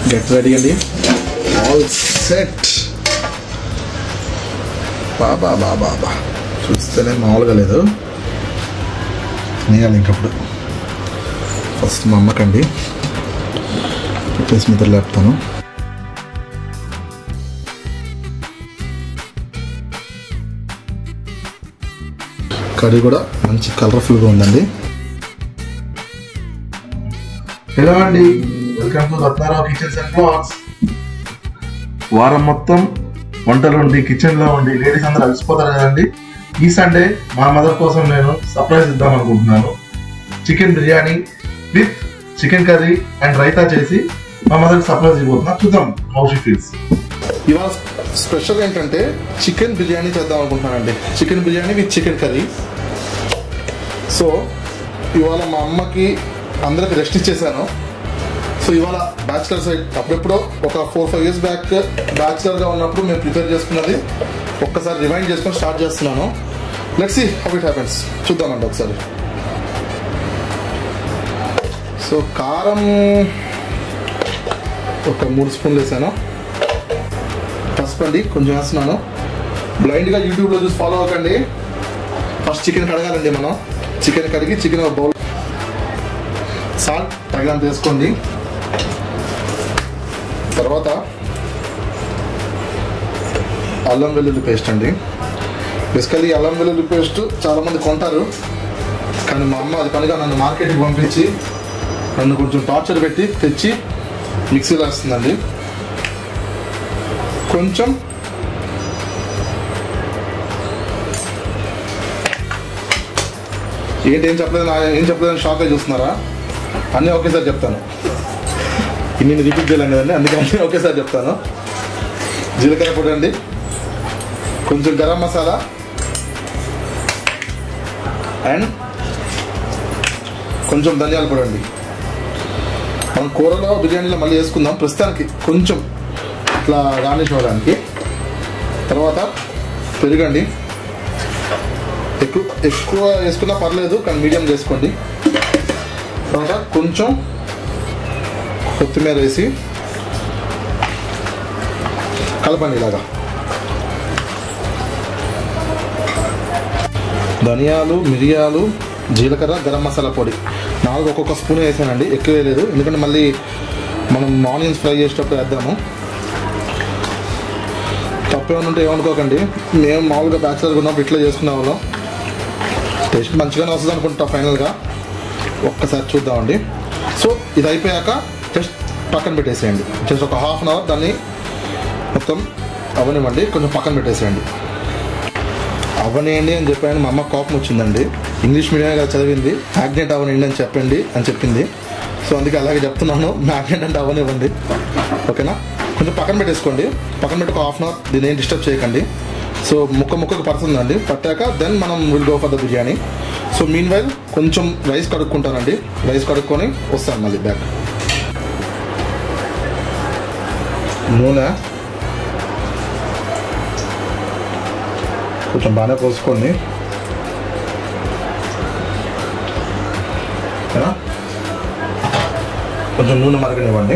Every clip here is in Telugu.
గెట్ రెడీ అండి ఆల్ సెట్ బాబా బాబా బా చూస్తేనే మామూలుగా లేదు నేయాలి ఇంకప్పుడు ఫస్ట్ మా అమ్మకండి పెట్టేసి నిద్ర లేపుతాను కర్రీ కూడా మంచి కలర్ఫుల్గా ఉందండి హలో అండి welcome to Ratnarao kitchens and blogs వారం మొత్తం వంటలు ఉండి కిచెన్ లో ఉండి లేడీస్ అందరూ అలసిపోతారు కదండి ఈ సండే మా మదర్ కోసం నేను సర్ప్రైజ్ ఇద్దాం అనుకుంటున్నాను chicken biryani with chicken curry and raita చేసి మా మదర్కి సర్ప్రైజ్ ఇవ్వబోతున్నా చూద్దాం హౌ షీ ఫీల్స్ ఇవాళ స్పెషల్ ఏంటంటే చికెన్ బిర్యానీ చేద్దాం అనుకుంటున్నానండి chicken biryani with chicken curry so ఇవాళ మా అమ్మకి అందరికి రెస్ట్ ఇచ్చేసాను సో ఇవాళ బ్యాచిలర్ సైడ్ అప్పుడెప్పుడో ఒక ఫోర్ ఫైవ్ ఇయర్స్ బ్యాక్ బ్యాచిలర్గా ఉన్నప్పుడు మేము ప్రిపేర్ చేసుకున్నది ఒక్కసారి రిమైండ్ చేసుకొని స్టార్ట్ చేస్తున్నాను let's see how it happens చూద్దామండి ఒకసారి సో కారం ఒక మూడు స్పూన్లు వేసాను పసుపు అండి కొంచెం వేస్తున్నాను బ్లైండ్గా యూట్యూబ్లో చూసి ఫాలో అవ్వకండి ఫస్ట్ చికెన్ కడగాలండి మనం చికెన్ కడిగి చికెన్ ఒక బౌల్ సాల్ట్ తగినంత వేసుకోండి తర్వాత అల్లం వెల్లుల్లి పేస్ట్ అండి బేసికలీ అల్లం వెల్లుల్లి పేస్ట్ చాలామంది కొంటారు కానీ మా అమ్మ అది పనిగా నన్ను మార్కెట్కి పంపించి నన్ను కొంచెం టార్చర్ పెట్టి తెచ్చి మిక్సీలో వేస్తుందండి కొంచెం ఏంటి ఏం చెప్పలేదు నా ఏం చెప్పలేదని షాక్ అయి చూస్తున్నారా అన్నీ ఒకేసారి చెప్తాను ఇన్ని రిపీట్ చేయలేం కదండి అందుకే అన్నీ ఒకేసారి చెప్తాను జీలకర్ర పొడి అండి కొంచెం గరం మసాలా అండ్ కొంచెం ధనియాల పొడి అండి మనం కూరలో బిర్యానీలో మళ్ళీ వేసుకుందాం ప్రస్తుతానికి కొంచెం ఇట్లా గార్నిష్ అవ్వడానికి తర్వాత పెరుగండి ఎక్కువ ఎక్కువ వేసుకున్నా పర్లేదు కానీ మీడియం చేసుకోండి తర్వాత కొంచెం కొత్తిమీర వేసి కలపండి ఇలాగా ధనియాలు మిరియాలు జీలకర్ర గరం మసాలా పొడి నాలుగు ఒక్కొక్క స్పూన్ వేసానండి ఎక్కువ వేయలేదు ఎందుకంటే మళ్ళీ మనం ఆనియన్స్ ఫ్రై చేసేటప్పుడు వేద్దాము తప్పేమైనా ఉంటే ఏమనుకోకండి మేము మామూలుగా బ్యాచిలర్గా ఉన్నప్పుడు ఇట్లా చేసుకునే వాళ్ళం టేస్ట్ మంచిగానే వస్తుంది అనుకుంటా ఫైనల్గా ఒక్కసారి చూద్దామండి సో ఇది అయిపోయాక జస్ట్ పక్కన పెట్టేసేయండి జస్ట్ ఒక హాఫ్ అన్ అవర్ దాన్ని మొత్తం అవనివ్వండి కొంచెం పక్కన పెట్టేసేయండి అవనేయండి అని చెప్పాను మా అమ్మ కోపం వచ్చిందండి ఇంగ్లీష్ మీడియం కదా చదివింది మ్యాగ్నెట్ అవనండి అని చెప్పండి అని చెప్పింది సో అందుకే అలాగే చెప్తున్నాను మ్యాగ్నెట్ అంటే అవనివ్వండి ఓకేనా కొంచెం పక్కన పెట్టేసుకోండి పక్కన పెట్టి ఒక హాఫ్ అన్ అవర్ దీని ఏం డిస్టర్బ్ చేయకండి సో ముక్క ముక్కకు పడుతుందండి పట్టాక దెన్ మనం will go for the biryani so meanwhile కొంచెం రైస్ కడుక్కుంటానండి రైస్ కడుక్కొని వస్తాను మళ్ళీ బ్యాక్ నూనె కొంచెం బాగానే పోసుకోండి ఓకేనా కొంచెం నూనె మరగనివ్వండి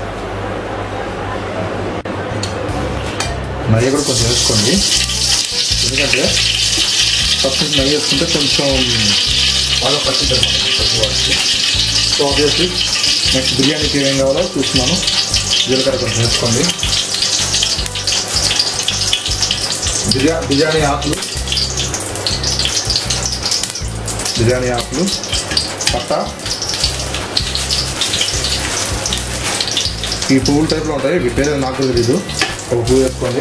నెయ్యి కూడా కొంచెం వేసుకోండి ఎందుకంటే ఫస్ట్ నెయ్యి వేసుకుంటే కొంచెం బాగా పచ్చింది సో ఆబ్వియస్లీ నెక్స్ట్ బిర్యానీకి ఏమేం కావాలో చూస్తున్నాను జీలకర్ర కొంచెం వేసుకోండి బిర్యా బిర్యానీ ఆకులు బిర్యానీ ఆకులు పట్ట ఈ పువ్వుల టైప్లో ఉంటాయి వీటి పేరు నాకు తెలీదు ఒక పువ్వు వేసుకోండి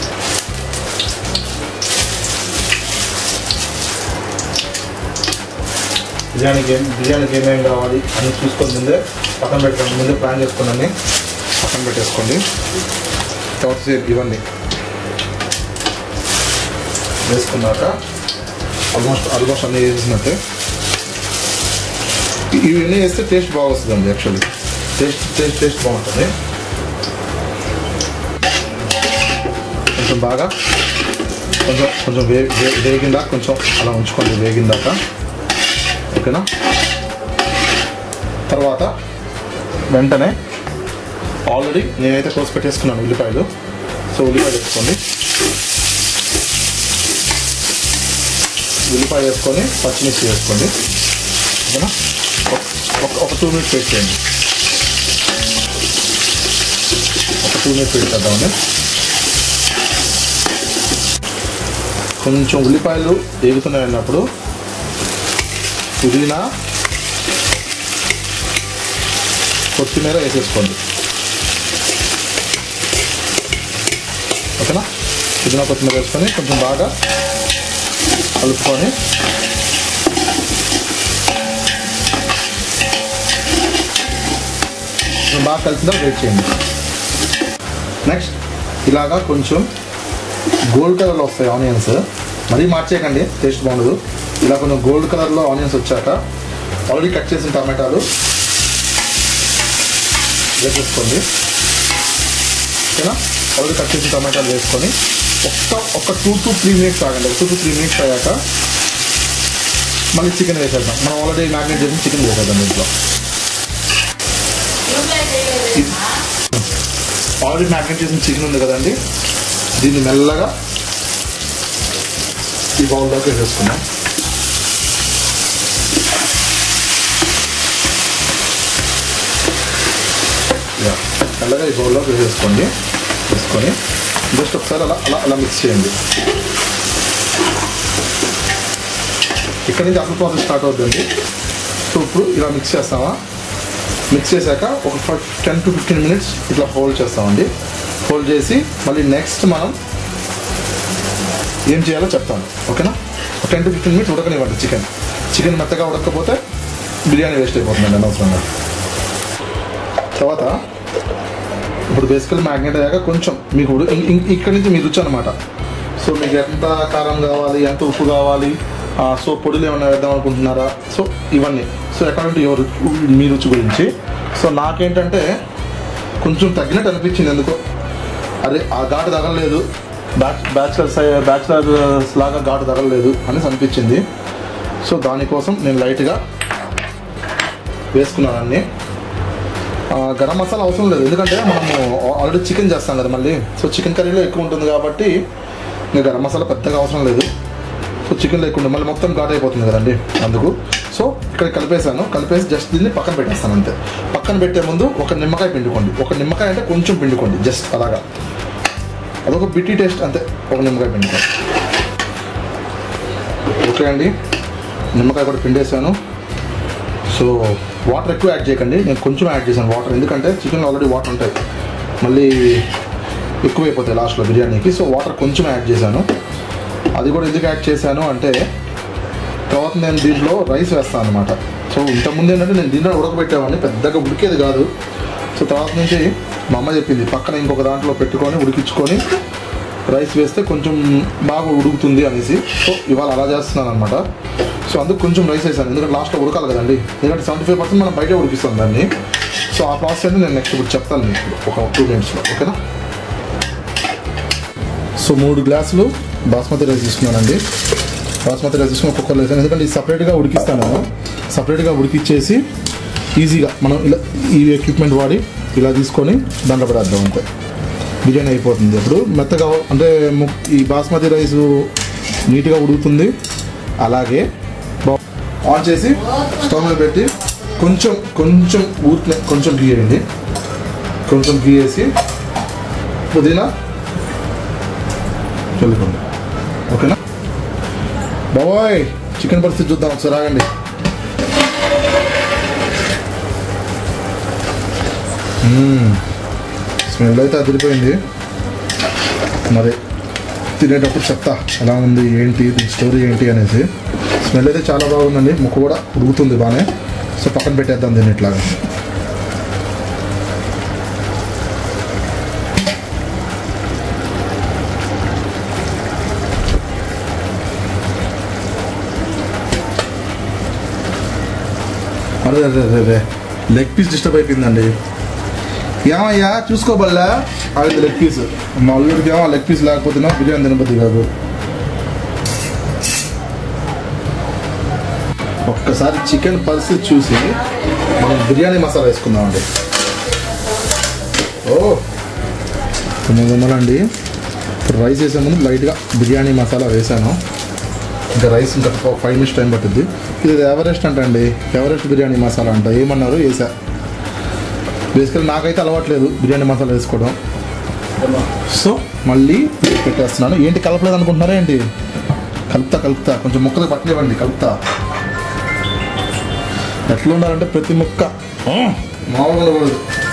బిర్యానీకి ఏం బిర్యానీకి ఏమేమి కావాలి అని చూసుకొని ముందే పక్కన పెట్టుకోండి ముందే ప్లాన్ చేసుకోండి పక్కన పెట్టేసుకోండి తర్వాత సేపు ఇవన్నీ వేసుకున్నాక ఆల్మోస్ట్ ఆల్మోస్ట్ అన్నీ వేసేసినట్టే ఇవన్నీ వేస్తే టేస్ట్ బాగా వస్తుందండి యాక్చువల్లీ టేస్ట్ టేస్ట్ టేస్ట్ బాగుంటుంది కొంచెం బాగా కొంచెం కొంచెం వే వే- వేగిందాక కొంచెం అలా ఉంచుకోండి వేగిందాక ఓకేనా తర్వాత వెంటనే ఆల్రెడీ నేనైతే కోసి పెట్టేసుకున్నాను ఉల్లిపాయలు సో ఉల్లిపాయలు వేసుకోండి ఉల్లిపాయ వేసుకొని పచ్చిమిర్చి వేసుకోండి ఓకేనా ఒక- ఒక ఒక టూ మినిట్స్ వెయిట్ చేయండి ఒక టూ మినిట్స్ వెయిట్ చేద్దామండి కొంచెం ఉల్లిపాయలు వేగుతున్నాయి అన్నప్పుడు పుదీనా కొత్తిమీర వేసేసుకోండి ఓకేనా పుదీనా కొత్తిమీర వేసుకొని కొంచెం బాగా కలుపుకొని కొంచెం బాగా కలిసిందా వెయిట్ చేయండి నెక్స్ట్ ఇలాగా కొంచెం గోల్డ్ కలర్లో వస్తాయి ఆనియన్స్ మరీ మార్చేయకండి టేస్ట్ బాగుండదు ఇలా కొంచెం గోల్డ్ కలర్లో ఆనియన్స్ వచ్చాక ఆల్రెడీ కట్ చేసిన టమాటాలు వేసేసుకోండి ఓకేనా ఆల్రెడీ కట్ చేసిన టమాటాలు వేసుకొని ఒక్క ఒక టూ టు త్రీ మినిట్స్ ఆగండి ఒక టూ టు త్రీ మినిట్స్ అయ్యాక మళ్ళీ చికెన్ వేసేద్దాం మనం ఆల్రెడీ మ్యాగ్నేట్ చేసిన చికెన్ వేసేద్దాం దీంట్లో ఆల్రెడీ మ్యాగ్నేట్ చేసిన చికెన్ ఉంది కదండి దీన్ని మెల్లగా ఈ బౌల్లోకి వేసేసుకున్నాం ఇలా మెల్లగా ఈ బౌల్లోకి వేసేసుకోండి వేసుకొని జస్ట్ ఒకసారి అలా అలా అలా మిక్స్ చేయండి ఇక్కడ నుంచి అసలు ప్రాసెస్ స్టార్ట్ అవుతుంది సో ఇప్పుడు ఇలా మిక్స్ చేస్తామా మిక్స్ చేశాక ఒక టెన్ టు ఫిఫ్టీన్ మినిట్స్ ఇట్లా హోల్డ్ చేస్తామండి హోల్డ్ చేసి మళ్ళీ నెక్స్ట్ మనం ఏం చేయాలో చెప్తాను ఓకేనా టెన్ టు ఫిఫ్టీన్ మినిట్స్ ఉడకనివ్వండి చికెన్ చికెన్ మెత్తగా ఉడకపోతే బిర్యానీ వేస్ట్ అయిపోతుందండి అనవసరంగా తర్వాత ఇప్పుడు బేసికల్ మ్యాగ్నెట్ అయ్యాక కొంచెం మీకు ఉడు- ఇం- ఇం- ఇక్కడ నుంచి మీ రుచి అనమాట సో మీకు ఎంత కారం కావాలి ఎంత ఉప్పు కావాలి ఆ, సో పొడులు ఏమైనా వేద్దాం అనుకుంటున్నారా సో ఇవన్నీ సో అకార్డింగ్ ఎవరు మీ రుచి గురించి సో నాకేంటంటే కొంచెం తగ్గినట్టు అనిపించింది ఎందుకో అరే ఆ ఘాటు తగలలేదు బ్యాచ్ బ్యాచులర్స్ బ్యాచులర్స్ లాగా ఘాటు తగలలేదు అనేసి అనిపించింది సో దానికోసం నేను లైట్గా వేసుకున్నాను అన్నీ ఆ, గరం మసాలా అవసరం లేదు ఎందుకంటే మనము ఆల్రెడీ చికెన్ చేస్తాం కదా మళ్ళీ సో చికెన్ కర్రీలో ఎక్కువ ఉంటుంది కాబట్టి ఇంకా గరం మసాలా పెద్దగా అవసరం లేదు సో చికెన్లో ఎక్కువ ఉంటుంది మళ్ళీ మొత్తం ఘాట్ అయిపోతుంది కదండి అందుకు సో ఇక్కడ కలిపేసాను కలిపేసి జస్ట్ దీన్ని పక్కన పెట్టేస్తాను అంతే పక్కన పెట్టే ముందు ఒక నిమ్మకాయ పిండుకోండి ఒక నిమ్మకాయ అంటే కొంచెం పిండుకోండి జస్ట్ అలాగా అదొక బిట్టి టేస్ట్ అంతే ఒక నిమ్మకాయ పిండుకోండి ఓకే అండి నిమ్మకాయ కూడా పిండేసాను సో వాటర్ ఎక్కువ యాడ్ చేయకండి నేను కొంచెం యాడ్ చేశాను వాటర్ ఎందుకంటే చికెన్లో ఆల్రెడీ వాటర్ ఉంటాయి మళ్ళీ ఎక్కువైపోతాయి లాస్ట్లో బిర్యానీకి సో వాటర్ కొంచెం యాడ్ చేశాను అది కూడా ఎందుకు యాడ్ చేశాను అంటే తర్వాత నేను దీంట్లో రైస్ వేస్తాను అనమాట సో ఇంతకుముందు ఏంటంటే నేను దీంట్లో ఉడకబెట్టేవాడిని పెద్దగా ఉడికేది కాదు సో తర్వాత నుంచి మా అమ్మ చెప్పింది పక్కన ఇంకొక దాంట్లో పెట్టుకొని ఉడికించుకొని రైస్ వేస్తే కొంచెం బాగా ఉడుకుతుంది అనేసి సో ఇవాళ అలా చేస్తున్నాను అనమాట సో అందుకు కొంచెం రైస్ వేసాను ఎందుకంటే లాస్ట్లో ఉడకాలి కదండి ఎందుకంటే సెవెంటీ ఫైవ్ పర్సెంట్ మనం బయట ఉడికిస్తాం దాన్ని సో ఆ ప్రాసెస్ అయితే నేను నెక్స్ట్ ఇప్పుడు చెప్తాను మీకు ఒక టూ మినిట్స్లో ఓకేనా సో మూడు గ్లాసులు బాస్మతి రైస్ తీసుకున్నానండి బాస్మతి రైస్ తీసుకుని ఒక్కొక్కరు వేసాను ఎందుకంటే ఇది సపరేట్గా ఉడికిస్తాను నేను సపరేట్గా ఉడికిచ్చేసి ఈజీగా మనం ఇలా ఈ ఎక్విప్మెంట్ వాడి ఇలా తీసుకొని దాంట్లో పడేద్దాం అంతే బిర్యానీ అయిపోతుంది ఇప్పుడు మెత్తగా అంటే ము- ఈ బాస్మతి రైస్ నీట్గా ఉడుకుతుంది అలాగే బా- ఆన్ చేసి స్టవ్ మీద పెట్టి కొంచెం కొంచెం ఊరికే కొంచెం గీ వేయండి కొంచెం గీ వేసి పుదీనా చల్లుకోండి ఓకేనా బాబాయ్ చికెన్ పరిస్థితి చూద్దాం ఒకసారి ఆగండి మ్మ్. స్మెల్ అయితే అదిరిపోయింది మరి తినేటప్పుడు చెప్తా ఎలా ఉంది ఏంటి దీని స్టోరీ ఏంటి అనేసి స్మెల్ అయితే చాలా బాగుందండి ముక్క కూడా ఉడుకుతుంది బాగానే సో పక్కన పెట్టేద్దాం దీన్ని ఇట్లాగా అరే అరే అరే అరే లెగ్ పీస్ డిస్టర్బ్ అయిపోయిందండి ఏమయ్యా చూసుకోబల్లా అది లెగ్ పీస్ మా అల్లుడికి ఏమో లెగ్ పీస్ లేకపోతే బిర్యానీ తినబద్ది కాదు ఒక్కసారి చికెన్ పరిస్థితి చూసి మనం బిర్యానీ మసాలా వేసుకుందామండి ఓ తొమ్మిది వందలు అండి ఇప్పుడు రైస్ వేసే ముందు లైట్గా బిర్యానీ మసాలా వేసాను ఇంకా రైస్ ఇంకా ఫైవ్ మినిట్స్ టైం పట్టుద్ది ఇది ఎవరెస్ట్ అంట అండి ఎవరెస్ట్ బిర్యానీ మసాలా అంట ఏమన్నారు వేసా బేసికల్ నాకైతే అలవాట్లేదు బిర్యానీ మసాలా వేసుకోవడం సో మళ్ళీ పెట్టేస్తున్నాను ఏంటి కలపలేదు అనుకుంటున్నారా ఏంటి కలుపుతా కలుపుతా కొంచెం ముక్కలు పట్టలేవండి కలుపుతా ఎట్లా ఉండాలంటే ప్రతి ముక్క ఆ, మామూలుగా ఉండకూడదు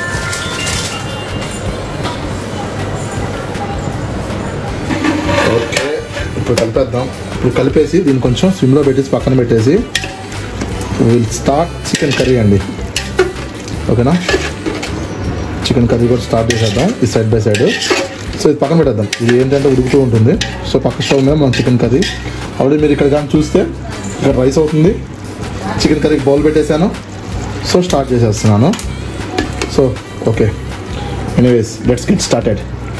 ఓకే ఇప్పుడు కలిపేద్దాం ఇప్పుడు కలిపేసి దీన్ని కొంచెం స్విమ్లో పెట్టేసి పక్కన పెట్టేసి విల్ స్టార్ట్ చికెన్ కర్రీ అండి ఓకేనా చికెన్ కర్రీ కూడా స్టార్ట్ చేసేద్దాం ఈ సైడ్ బై సైడ్ సో ఇది పక్కన పెట్టేద్దాం ఇది ఏంటంటే ఉడుకుతూ ఉంటుంది సో పక్క స్టవ్ మీద మనం చికెన్ కర్రీ ఆల్రెడీ మీరు ఇక్కడ కానీ చూస్తే ఇక్కడ రైస్ అవుతుంది చికెన్ కర్రీకి బౌల్ పెట్టేశాను సో స్టార్ట్ చేసేస్తున్నాను so okay anyways let's get started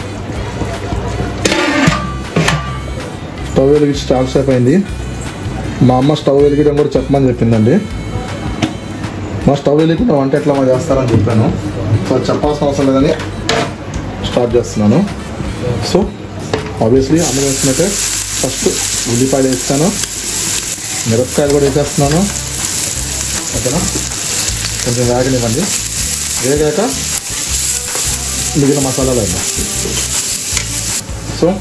stove వెలిగించి చాలా సేపు అయింది మా అమ్మ స్టవ్ వెలిగించడం కూడా చెప్పమని చెప్పిందండి మా స్టవ్ వెలిగించిన వంట ఎట్లా మా చేస్తారని చెప్పాను సో అది చెప్పాల్సిన అవసరం లేదని స్టార్ట్ చేస్తున్నాను సో ఆబ్వియస్లీ అన్నం వేసినట్టే ఫస్ట్ ఉల్లిపాయలు వేస్తాను మిరపకాయలు కూడా వేసేస్తున్నాను ఓకేనా కొంచెం వేగనివ్వండి వేగాక మిగిలిన మసాలాలు వేద్దాం సో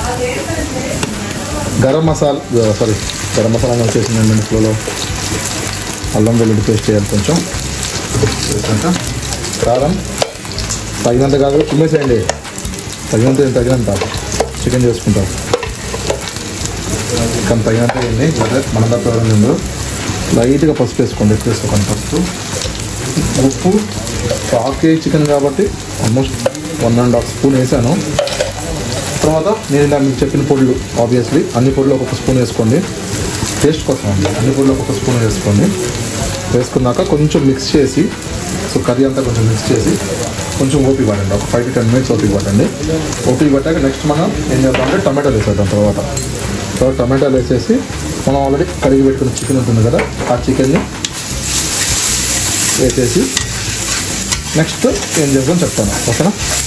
గరం మసాలా సారీ గరం మసాలా వచ్చేసిందండి ఇంట్లో అల్లం వెల్లుల్లి పేస్ట్ చేయాలి కొంచెం వేసాక కారం తగినంత కాదు కుమ్మేసేయండి తగినంత ఏంటి తగినంత చికెన్ చేసుకుంటాం కానీ తగినంత ఏంటి మన దగ్గర ఉంది లైట్గా పసుపు వేసుకోండి ఎక్కువ వేసుకోకండి పసుపు ఉప్పు హాఫ్ కేజీ చికెన్ కాబట్టి almost one and half spoon వేసాను తర్వాత నేను ఇలా మీకు చెప్పిన పొడులు ఆబ్వియస్లీ అన్ని పొడులు ఒక్కొక్క స్పూన్ వేసుకోండి టేస్ట్ కోసం అండి అన్ని పొడులు ఒక్కొక్క స్పూన్ వేసుకోండి వేసుకున్నాక కొంచెం మిక్స్ చేసి సో కర్రీ అంతా కొంచెం మిక్స్ చేసి కొంచెం ఓపి పడండి ఒక ఫైవ్ టు టెన్ మినిట్స్ ఓపి పట్టండి ఓపి పట్టాక నెక్స్ట్ మనం ఏం చేద్దామంటే టమాటాలు వేసేద్దాం తర్వాత తర్వాత టమాటాలు వేసేసి మనం ఆల్రెడీ కడిగి పెట్టుకున్న చికెన్ ఉంటుంది కదా ఆ చికెన్ని వేసేసి నెక్స్ట్ ఏం చేద్దాం చెప్తాను ఓకేనా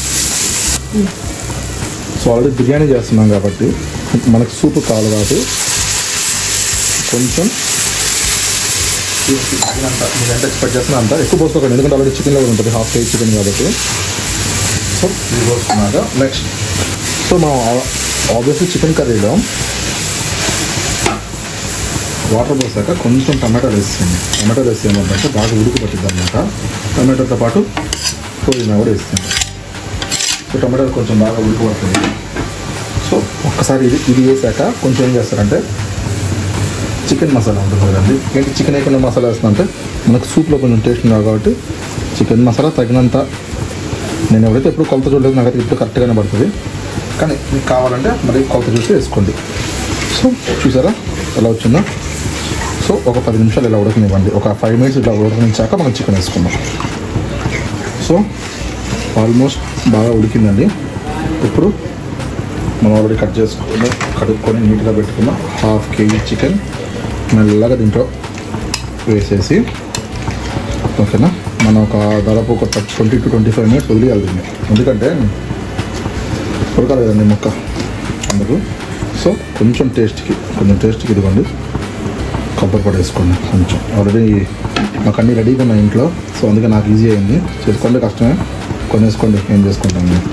సో ఆల్రెడీ బిర్యానీ చేస్తున్నాం కాబట్టి మనకు సూప్ కావాలి కాబట్టి కొంచెం అంత మీరు ఎంత ఎక్స్పెక్ట్ చేస్తున్నా అంత ఎక్కువ పోసుకోకండి ఎందుకంటే ఆల్రెడీ చికెన్లో కూడా ఉంటుంది హాఫ్ కేజీ చికెన్ కాబట్టి సో ఇది పోసుకున్నాక నెక్స్ట్ సో మనం ఆబ్వియస్లీ చికెన్ కర్రీలో వాటర్ పోసాక కొంచెం టమాటాలు వేస్తుంది టమాటాలు వేస్తే ఏమంటే బాగా ఉడికి పట్టింది అనమాట టమాటాతో పాటు పుదీనా కూడా వేస్తుంది సో టమాటాలు కొంచెం బాగా ఉడికి పడుతుంది సో ఒక్కసారి ఇది ఇది వేసాక కొంచెం ఏం చేస్తారంటే చికెన్ మసాలా ఉంటుంది కదండి ఏంటి చికెన్ వేయకుండా మసాలా వేస్తున్నా అంటే మనకు సూప్లో కొంచెం టేస్ట్ ఉండాలి కాబట్టి చికెన్ మసాలా తగినంత నేను ఎవరైతే ఎప్పుడు కొలత చూడలేదు నాకైతే ఇప్పుడు కరెక్ట్గానే పడుతుంది కానీ మీకు కావాలంటే మరి కొలత చూసి వేసుకోండి సో చూసారా ఎలా వచ్చిందో సో ఒక పది నిమిషాలు ఇలా ఉడకనివ్వండి ఒక ఫైవ్ మినిట్స్ ఇలా ఉడకనిచ్చాక మనం చికెన్ వేసుకుందాం సో ఆల్మోస్ట్ బాగా ఉడికిందండి ఇప్పుడు మనం ఆల్రెడీ కట్ చేసుకుని కడుక్కొని నీట్గా పెట్టుకున్న హాఫ్ కేజీ చికెన్ మెల్లగా దీంట్లో వేసేసి ఓకేనా మనం ఒక దాదాపు ఒక twenty to twenty five minutes వదిలేయాలి దీన్ని ఎందుకంటే ఉడకాలి కదండి ముక్క అందుకు సో కొంచెం టేస్ట్కి కొంచెం టేస్ట్కి ఇదిగోండి కొబ్బరి పొడి వేసుకోండి కొంచెం ఆల్రెడీ మాకు అన్నీ రెడీగా ఉన్నాయి ఇంట్లో సో అందుకే నాకు ఈజీ అయింది చేసుకోండి కష్టమే కొన్ని వేసుకోండి ఏం చేసుకుంటాం నేను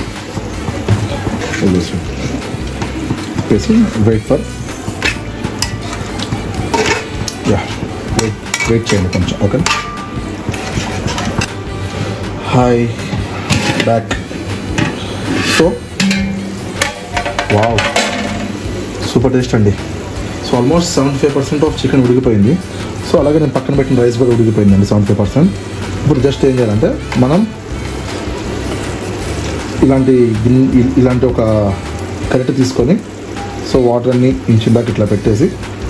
వదిలేసి వేసి wait for ya wait wait చేయండి కొంచెం okay hi back so wow super taste అండి so almost seventy five percent of chicken ఉడికిపోయింది సో అలాగే నేను పక్కన పెట్టిన రైస్ కూడా ఉడికిపోయిందండి సెవెంటీ ఫైవ్ పర్సెంట్ ఇప్పుడు జస్ట్ ఏం చేయాలంటే మనం ఇలాంటి గిన్- ఇ- ఇలాంటి ఒక కరెక్ట్ తీసుకొని సో వాటర్ అన్ని ఇంచు దాకా ఇట్లా పెట్టేసి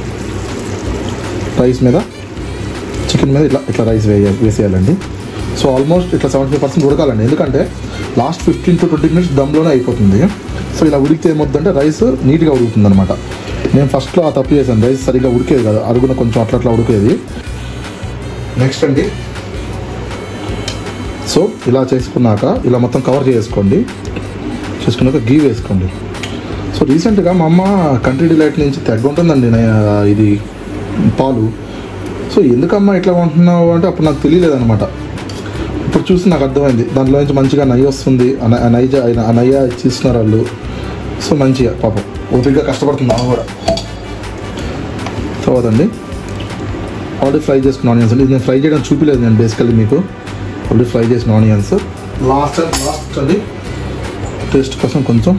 రైస్ మీద చికెన్ మీద ఇట్లా ఇట్లా రైస్ వేయ వేసేయాలండి సో ఆల్మోస్ట్ ఇట్లా సెవెంటీ పర్సెంట్ ఉడకాలండి ఎందుకంటే last fifteen to twenty minutes దమ్లోనే అయిపోతుంది సో ఇలా ఉడికితే ఏమవుతుందంటే రైస్ నీట్గా ఉడుకుతుంది అనమాట నేను ఫస్ట్లో ఆ తప్పు చేశాను రైస్ సరిగ్గా ఉడికేది కదా అరుగున కొంచెం అట్లా అట్లా ఉడికేది నెక్స్ట్ అండి సో ఇలా చేసుకున్నాక ఇలా మొత్తం కవర్ చేసుకోండి చేసుకున్నాక గీ వేసుకోండి సో రీసెంట్గా మా అమ్మ కంట్రీ డిలైట్ నుంచి తెగ ఉంటుందండి నా- ఇది పాలు సో ఎందుకమ్మా ఇట్లా కొంటున్నావు అంటే అప్పుడు నాకు తెలియలేదు అనమాట ఇప్పుడు చూసి నాకు అర్థమైంది దాంట్లో నుంచి మంచిగా నెయ్యి వస్తుంది ఆ నె- ఆ నైజ ఆ నెయ్యి ఇచ్చిస్తున్నారు వాళ్ళు సో మంచిగా పాపం ఓపికగా కష్టపడుతుంది ఆమె కూడా తర్వాత అండి ఆల్రెడీ ఫ్రై చేసుకున్న ఆనియన్స్ అండి ఇది నేను ఫ్రై చేయడం చూపించలేదు నేను బేసికల్లీ మీకు ఆల్రెడీ ఫ్రై చేసిన ఆనియన్స్ లాస్ట్ అండ్ లాస్ట్ అండి టేస్ట్ కోసం కొంచెం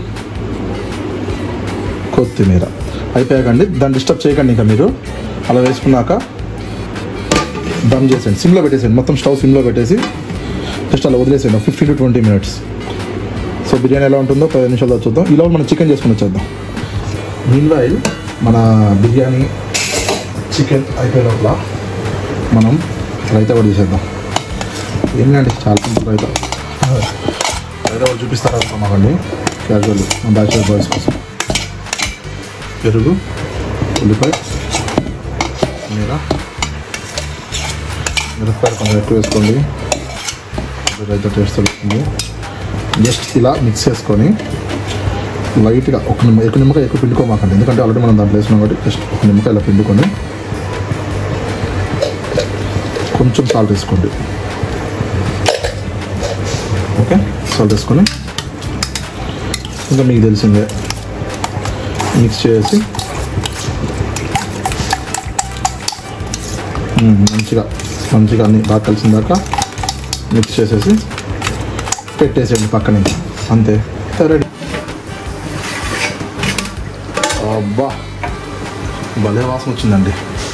కొత్తిమీర అయిపోయాకండి దాన్ని డిస్టర్బ్ చేయకండి ఇంకా మీరు అలా వేసుకున్నాక దమ్ చేసేయండి సిమ్లో పెట్టేసేయండి మొత్తం స్టవ్ సిమ్లో పెట్టేసి జస్ట్ అలా వదిలేసేయండి fifteen to twenty minutes so biryani ఎలా ఉంటుందో పది నిమిషాల్లో చూద్దాం ఈలోపు మనం చికెన్ చేసుకుని వచ్చేద్దాం మీన్ వైల్ మన బిర్యానీ చికెన్ అయిపోయే లోపల మనం రైతా కూడా చేసేద్దాం ఏంటండి చాలా సింపుల్ రైతా రైతా కూడా చూపిస్తారా మాకండి క్యాజువల్ మా బ్యాచులర్ బాయ్స్ కోసం పెరుగు ఉల్లిపాయ మీర మిరపకాయలు కొంచెం ఎక్కువ వేసుకోండి రైతా టేస్ట్ వస్తుంది జస్ట్ ఇలా మిక్స్ చేసుకొని లైట్గా ఒక నిమ్మ ఎక్కువ నిమ్మకాయ ఎక్కువ పిండుకోమాకండి ఎందుకంటే ఆల్రెడీ మనం దాంట్లో వేసినాం కాబట్టి జస్ట్ ఒక నిమ్మకాయ ఇలా పిండుకొని కొంచెం సాల్ట్ వేసుకోండి ఓకే సాల్ట్ వేసుకొని ఇంకా మీకు తెలిసిందే మిక్స్ చేసి మ్మ్, మంచిగా మంచిగా అన్ని బాగా కలిసిన దాకా మిక్స్ చేసేసి పెట్టేసేయండి పక్కనే అంతే రెడీ అబ్బా భలే వాసన వచ్చిందండి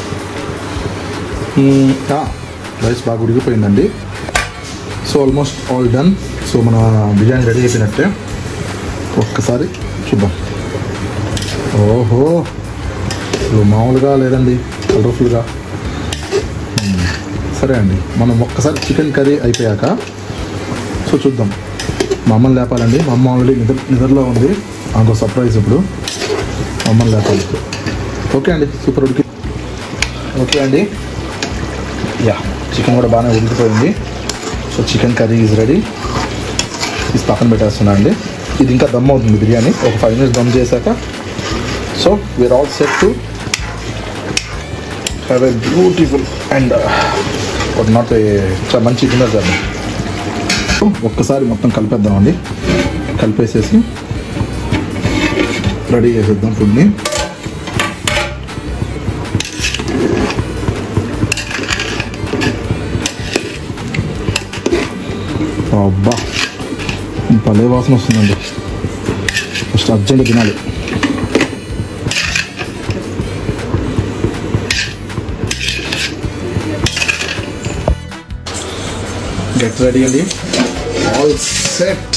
మ్మ్, ఆ, రైస్ బాగా ఉడికిపోయిందండి so almost all done so మన బిర్యానీ రెడీ అయిపోయినట్టే ఒక్కసారి చూద్దాం ఓహో ఇప్పుడు మామూలుగా లేదండి కలర్ఫుల్గా మ్మ్, సరే అండి మనం ఒక్కసారి చికెన్ కర్రీ అయిపోయాక సో చూద్దాం మా అమ్మని లేపాలండి మా అమ్మ ఆల్రెడీ నిద్ర నిద్రలో ఉంది ఆమెకు సర్ప్రైజ్ ఇప్పుడు మా అమ్మని లేపాలి ఓకే అండి సూపర్ ఉడికి ఓకే అండి యా చికెన్ కూడా బాగానే ఉడికిపోయింది so chicken curry is ready ఇది పక్కన పెట్టేస్తున్నా అండి ఇది ఇంకా దమ్ అవుతుంది బిర్యానీ ఒక ఫైవ్ మినిట్స్ దమ్ చేశాక so we are all set to have a beautiful and not a చాలా మంచి డిన్నర్ చేద్దాం ఒక్కసారి మొత్తం కలిపేద్దామండి కలిపేసేసి రెడీ చేసేద్దాం ఫుడ్ని అబ్బా భలే వాసన వస్తుందండి ఫస్ట్ అర్జెంట్ తినాలి గెట్ రెడీ అండి ఆల్ సెట్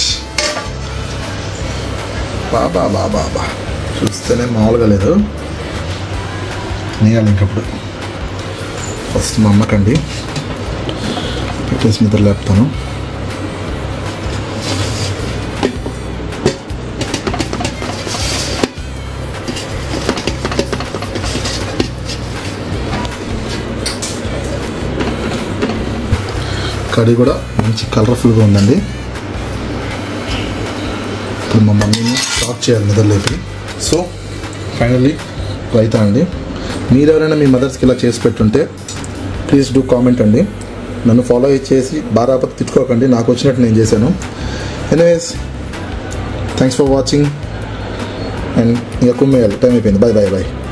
బాబా బాబా బా చూస్తేనే మామూలుగా లేదు నేయాలి ఇంకప్పుడు ఫస్ట్ మా అమ్మకండి పెట్టేసి నిద్ర లేపుతాను కర్రీ కూడా మంచి కలర్ఫుల్గా ఉందండి ఇప్పుడు మా మమ్మీని స్టార్ట్ చేయాలి నిద్రలేపి సో ఫైనల్లీ రైతా అండి మీరు ఎవరైనా మీ మదర్స్కి ఇలా చేసి పెట్టుంటే ప్లీజ్ డూ కామెంట్ అండి నన్ను ఫాలో చేసి బారాపతి తిట్టుకోకండి నాకు వచ్చినట్టు నేను చేశాను anyways thanks for watching and ఇంకా కుమ్మేయాలి టైం అయిపోయింది బాయ్ బాయ్ బాయ్